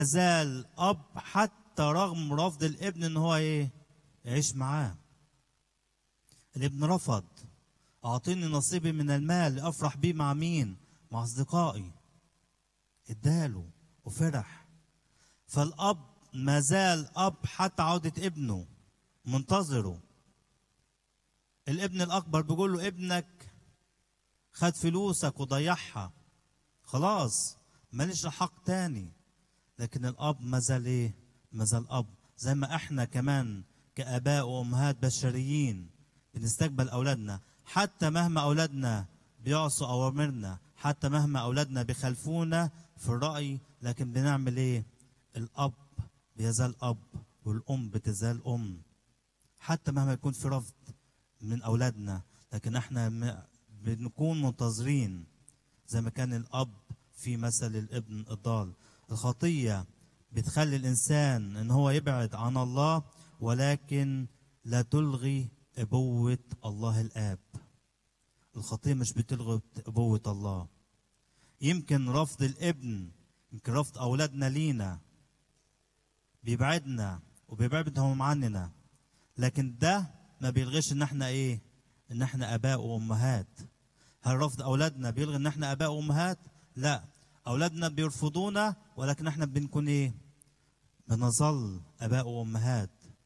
زال اب حتى رغم رفض الابن ان هو ايه يعيش معاه الابن رفض اعطيني نصيبي من المال افرح بيه مع مين مع اصدقائي اداله وفرح فالاب ما زال اب حتى عوده ابنه منتظره الابن الاكبر بيقول له ابنك خد فلوسك وضيعها خلاص ماليش حق تاني لكن الاب ما زال ايه ما زال اب زي ما احنا كمان كاباء وامهات بشريين بنستقبل اولادنا حتى مهما اولادنا بيعصوا اوامرنا حتى مهما اولادنا بيخالفونا في الراي لكن بنعمل ايه الاب بيزال اب والام بتزال ام حتى مهما يكون في رفض من اولادنا لكن احنا م- بنكون منتظرين زي ما كان الاب في مثل الابن الضال الخطيه بتخلي الانسان ان هو يبعد عن الله ولكن لا تلغي ابوه الله الاب الخطيه مش بتلغي ابوه الله يمكن رفض الابن يمكن رفض اولادنا لينا بيبعدنا وبيبعدهم عننا لكن ده ما بيلغيش ان احنا ايه ان احنا اباء وامهات هل رفض اولادنا بيلغي ان احنا اباء وامهات لا اولادنا بيرفضونا ولكن احنا بنكون ايه بنظل اباء وامهات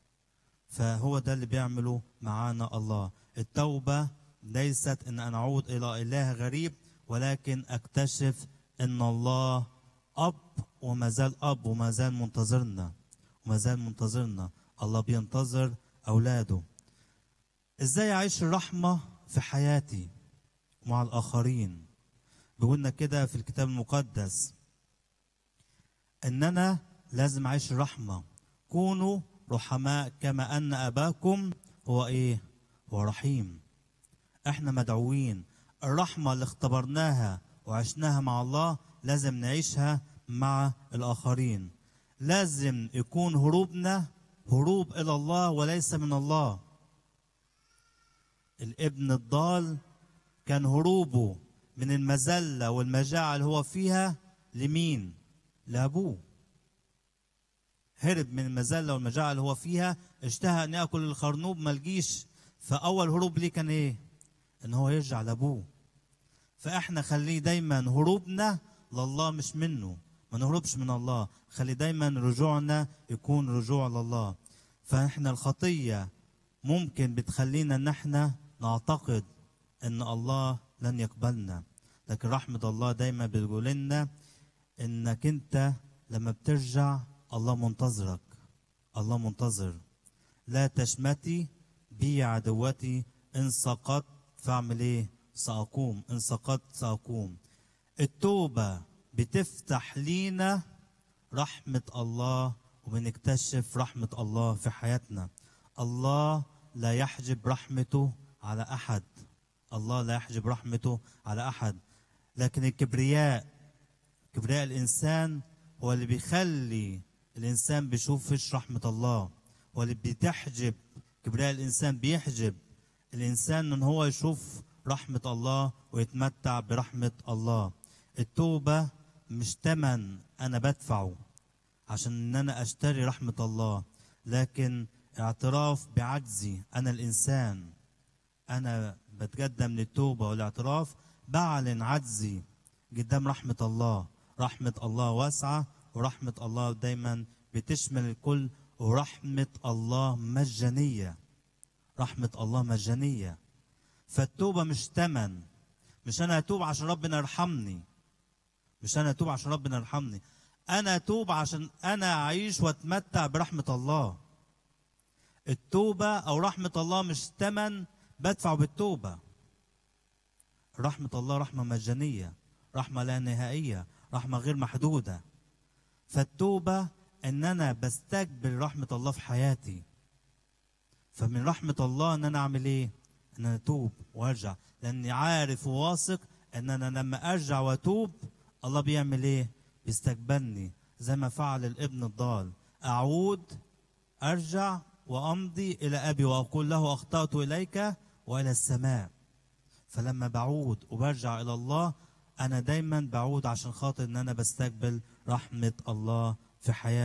فهو ده اللي بيعمله معانا الله التوبه ليست ان انا اعود الى اله غريب ولكن اكتشف ان الله اب وما زال اب وما زال منتظرنا وما زال منتظرنا الله بينتظر اولاده ازاي اعيش الرحمه في حياتي مع الاخرين بيقولنا كده في الكتاب المقدس ان انا لازم اعيش الرحمه كونوا رحماء كما ان اباكم هو ايه هو رحيم احنا مدعوين الرحمه اللي اختبرناها وعشناها مع الله لازم نعيشها مع الاخرين لازم يكون هروبنا هروب الى الله وليس من الله الابن الضال كان هروبه من المذله والمجاعه اللي هو فيها لمين لابوه هرب من المذله والمجاعه اللي هو فيها اشتهى ان ياكل الخرنوب ما لقيش فاول هروب ليه كان ايه ان هو يرجع لابوه فاحنا خليه دايما هروبنا لله مش منه ما نهربش من الله خلي دايما رجوعنا يكون رجوع لله فاحنا الخطيه ممكن بتخلينا ان احنا نعتقد ان الله لن يقبلنا لكن رحمه الله دايما بتقول لنا انك انت لما بترجع الله منتظرك الله منتظر لا تشمتي بي عدوتي ان سقطت فاعمل ايه ساقوم ان سقطت ساقوم التوبه بتفتح لينا رحمه الله وبنكتشف رحمه الله في حياتنا الله لا يحجب رحمته على احد الله لا يحجب رحمته على احد لكن الكبرياء كبرياء الانسان هو اللي بيخلي الانسان بيشوفش رحمه الله هو اللي بتحجب كبرياء الانسان بيحجب الانسان ان هو يشوف رحمه الله ويتمتع برحمه الله التوبه مش تمن انا بدفعه عشان ان انا اشتري رحمه الله لكن اعتراف بعجزي انا الانسان انا بتقدم للتوبه والاعتراف بعلن عجزي قدام رحمه الله رحمه الله واسعه ورحمه الله دايما بتشمل الكل ورحمه الله مجانيه رحمه الله مجانيه فالتوبه مش تمن مش انا اتوب عشان ربنا يرحمني مش انا اتوب عشان ربنا يرحمني انا اتوب عشان انا اعيش واتمتع برحمه الله التوبه او رحمه الله مش ثمن بدفعه بالتوبه رحمه الله رحمه مجانيه رحمه لا نهائيه رحمه غير محدوده فالتوبه ان انا بستقبل رحمه الله في حياتي فمن رحمه الله ان انا اعمل ايه ان انا اتوب وارجع لاني عارف وواثق ان انا لما ارجع واتوب الله بيعمل ايه بيستقبلني زي ما فعل الابن الضال اعود ارجع وامضي الى ابي واقول له اخطات اليك والى السماء فلما بعود وبرجع الى الله انا دايما بعود عشان خاطر ان انا بستقبل رحمه الله في حياتك